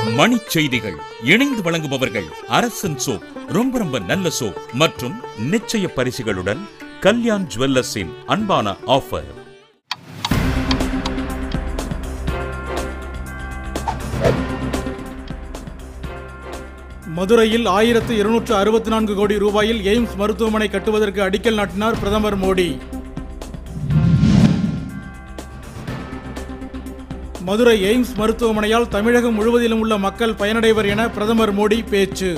மணிச் செய்திகள் இணைந்து வழங்குபவர்கள் அரசன் சோப் ரொம்ப ரொம்ப நல்ல சோப் மற்றும் நிச்சய பரிசுகளுடன் கல்யாண் ஜுவல்லர்ஸின் அன்பான ஆஃபர் மதுரையில் ஆயிரத்து இருநூற்று அறுபத்தி நான்கு கோடி ரூபாயில் எய்ம்ஸ் மருத்துவமனை கட்டுவதற்கு அடிக்கல் நாட்டினார் பிரதமர் மோடி மதுரை எய்ம்ஸ் மருத்துவமனையால் தமிழகம் முழுவதிலும் உள்ள மக்கள் பயனடைவர் என பிரதமர் மோடி பேச்சு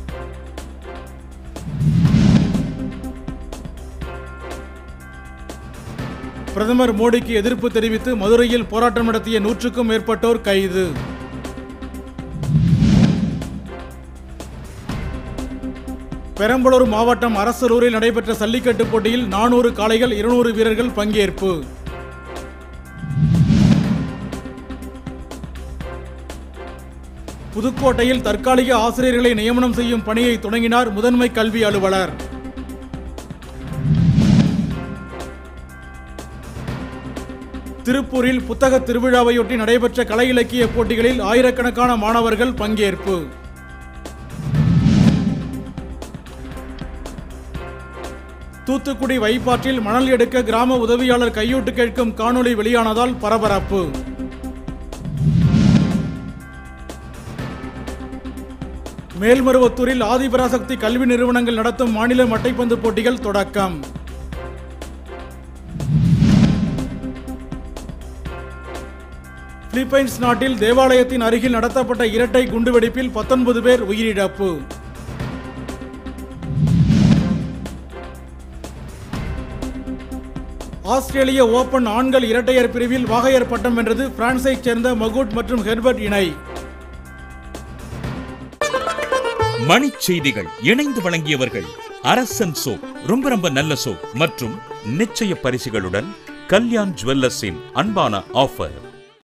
பிரதமர் மோடிக்கு எதிர்ப்பு தெரிவித்து மதுரையில் போராட்டம் நடத்திய நூற்றுக்கும் மேற்பட்டோர் கைது பெரம்பலூர் மாவட்டம் அரசலூரில் நடைபெற்ற சல்லிக்கட்டு போட்டியில் நானூறு காளைகள் இருநூறு வீரர்கள் பங்கேற்பு புதுக்கோட்டையில் தற்காலிக ஆசிரியர்களை நியமனம் செய்யும் பணியை தொடங்கினார் முதன்மை கல்வி அலுவலர் திருப்பூரில் புத்தக திருவிழாவையொட்டி நடைபெற்ற கலை இலக்கிய போட்டிகளில் ஆயிரக்கணக்கான மாணவர்கள் பங்கேற்பு தூத்துக்குடி வைப்பாற்றில் மணல் எடுக்க கிராம உதவியாளர் கையூட்டு கேட்கும் காணொளி வெளியானதால் பரபரப்பு மேல்மருவத்தூரில் ஆதிபராசக்தி கல்வி நிறுவனங்கள் நடத்தும் மாநில மட்டைப்பந்து போட்டிகள் தொடக்கம் பிலிப்பைன்ஸ் நாட்டில் தேவாலயத்தின் அருகில் நடத்தப்பட்ட இரட்டை குண்டுவெடிப்பில் பத்தொன்பது பேர் உயிரிழப்பு ஆஸ்திரேலிய ஓபன் ஆண்கள் இரட்டையர் பிரிவில் வாகையர் பட்டம் வென்றது பிரான்சைச் சேர்ந்த மகுட் மற்றும் ஹெர்பர்ட் இணை மணிச் செய்திகள் இணைந்து வழங்கியவர்கள் அரசன் சோப் ரொம்ப ரொம்ப நல்ல சோப் மற்றும் நிச்சய பரிசுகளுடன் கல்யாண் ஜுவல்லர்ஸின் அன்பான ஆஃபர்